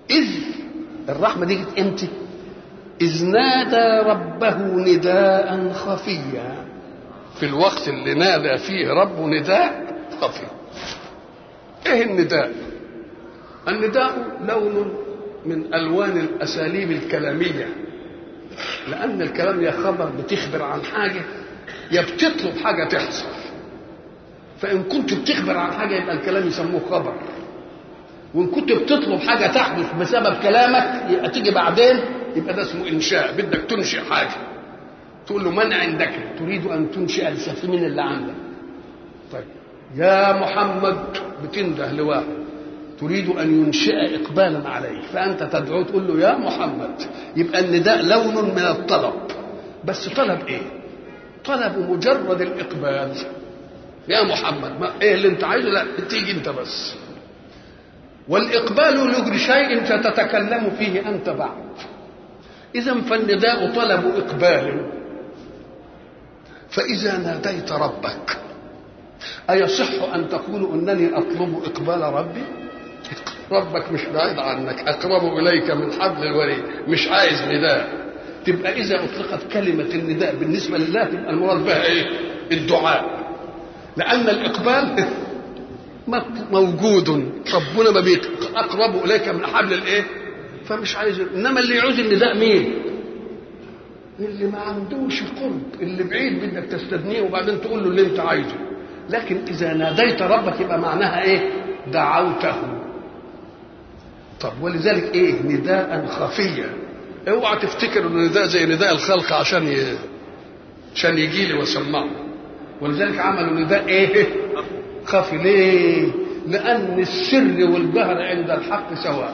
إذ الرحمة دي جت امتى؟ إذ نادى ربه نداء خفيا في الوقت اللي نادى فيه ربه نداء خفي ايه النداء النداء لون من الوان الاساليب الكلاميه لان الكلام يا خبر بتخبر عن حاجه يا بتطلب حاجه تحصل فان كنت بتخبر عن حاجه يبقى الكلام يسموه خبر وان كنت بتطلب حاجه تحدث بسبب كلامك يبقى تيجي بعدين يبقى ده اسمه انشاء بدك تنشئ حاجه تقول له من عندك تريد ان تنشئ السفينه اللي عندك طيب يا محمد بتنده لواحد تريد ان ينشئ اقبالا عليك فانت تدعو تقول له يا محمد يبقى النداء لون من الطلب بس طلب ايه طلب مجرد الاقبال يا محمد ما ايه اللي انت عايزه لا تيجي انت بس والاقبال لجر شيء ستتكلم فيه انت بعد اذا فالنداء طلب اقبال فاذا ناديت ربك أيصح أن تقول أنني أطلب إقبال ربي ربك مش بعيد عنك أقرب إليك من حبل الوريد مش عايز نداء تبقى إذا أطلقت كلمة النداء بالنسبة لله تبقى المراد بها إيه؟ الدعاء لأن الإقبال موجود ربنا ما أقرب إليك من حبل الإيه؟ فمش عايز إنما اللي يعوز النداء مين؟ اللي ما عندوش قرب اللي بعيد بدك تستدنيه وبعدين تقول له اللي انت عايزه لكن اذا ناديت ربك يبقى معناها ايه دعوته طب ولذلك ايه نداء خفيا اوعى تفتكر ان النداء زي نداء الخلق عشان ي... عشان يجي لي واسمعه ولذلك عملوا نداء ايه خفي ليه لان السر والجهر عند الحق سواء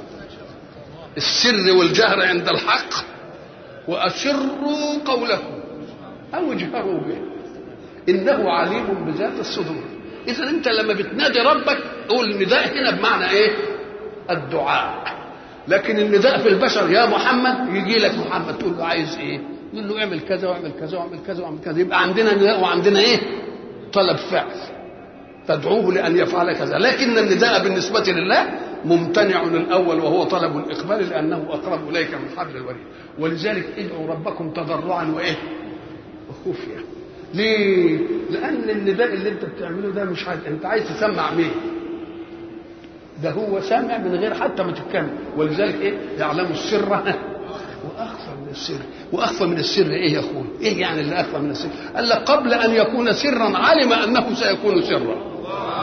السر والجهر عند الحق واسروا قولكم او اجهروا به انه عليم بذات الصدور اذا انت لما بتنادي ربك قول النداء هنا بمعنى ايه الدعاء لكن النداء في البشر يا محمد يجي لك محمد تقول له عايز ايه يقول له اعمل كذا واعمل كذا واعمل كذا واعمل كذا يبقى عندنا نداء وعندنا ايه طلب فعل تدعوه لان يفعل كذا لكن النداء بالنسبه لله ممتنع الاول وهو طلب الاقبال لانه اقرب اليك من حبل الوريد ولذلك ادعوا ربكم تضرعا وايه وخفيه ليه؟ لأن النداء اللي أنت بتعمله ده مش عايز أنت عايز تسمع مين؟ ده هو سامع من غير حتى ما تتكلم ولذلك إيه؟ يعلم السر وأخفى من السر وأخفى من السر إيه يا أخوي؟ إيه يعني اللي أخفى من السر؟ قال لك قبل أن يكون سرا علم أنه سيكون سرا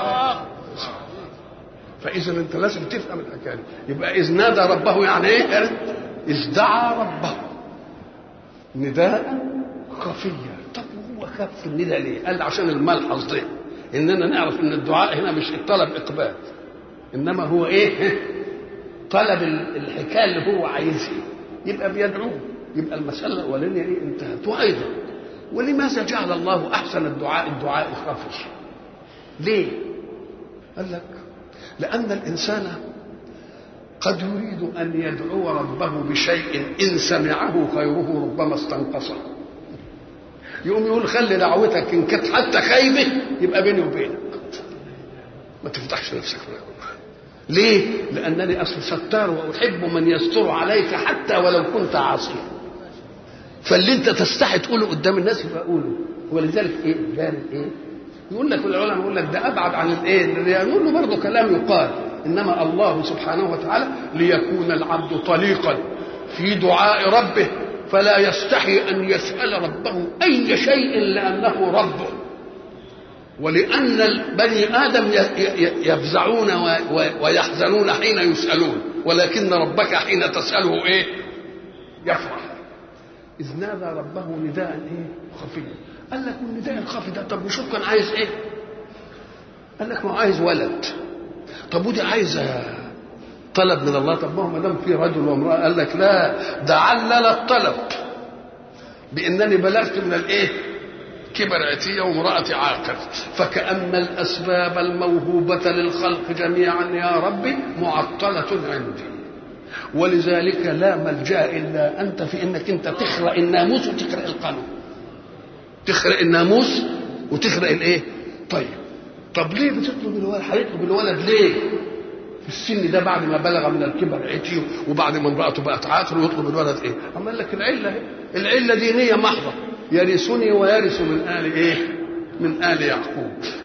فإذا أنت لازم تفهم الحكاية يبقى إذ نادى ربه يعني إيه؟ إذ دعا ربه نداء خفيا طب هو خاف في النداء ليه؟ قال عشان الملحظ ده اننا نعرف ان الدعاء هنا مش طلب اقبال انما هو ايه؟ طلب الحكايه اللي هو عايزها يبقى بيدعوه يبقى المساله الاولانيه ايه انتهت وايضا ولماذا جعل الله احسن الدعاء الدعاء الخفي؟ ليه؟ قال لك لان الانسان قد يريد ان يدعو ربه بشيء ان سمعه خيره ربما استنقصه يقوم يقول خلي دعوتك ان كانت حتى خايبه يبقى بيني وبينك ما تفتحش نفسك ليه؟ لأنني أصل ستار وأحب من يستر عليك حتى ولو كنت عاصيا. فاللي أنت تستحي تقوله قدام الناس يبقى قوله ولذلك إيه؟ قال إيه؟ يقول لك العلماء يقول لك ده أبعد عن الإيه؟ يقول له برضه كلام يقال إنما الله سبحانه وتعالى ليكون العبد طليقا في دعاء ربه فلا يستحي ان يسال ربه اي شيء لانه ربه ولان بني ادم يفزعون ويحزنون حين يسالون ولكن ربك حين تساله ايه يفرح اذ نادى ربه نداء ايه خفيا قال لك النداء الخفي ده طب وشوف كان عايز ايه قال لك ما عايز ولد طب ودي عايزه طلب من الله طب ما دام في رجل وامراه قال لك لا ده علل الطلب بانني بلغت من الايه كبر عتيه وامرأتي عاقر فكأن الأسباب الموهوبة للخلق جميعا يا ربي معطلة عندي ولذلك لا ملجأ إلا أنت في إنك أنت تخرق الناموس وتخرق القانون تخرق الناموس وتخرق الإيه طيب طب ليه بتطلب الولد هيطلب الولد ليه السن ده بعد ما بلغ من الكبر عتي وبعد ما امراته بقت عاقل ويطلب الولد ايه؟ اما قال لك العله ايه؟ العله دينيه محضه يرثني ويرث من ال ايه؟ من ال يعقوب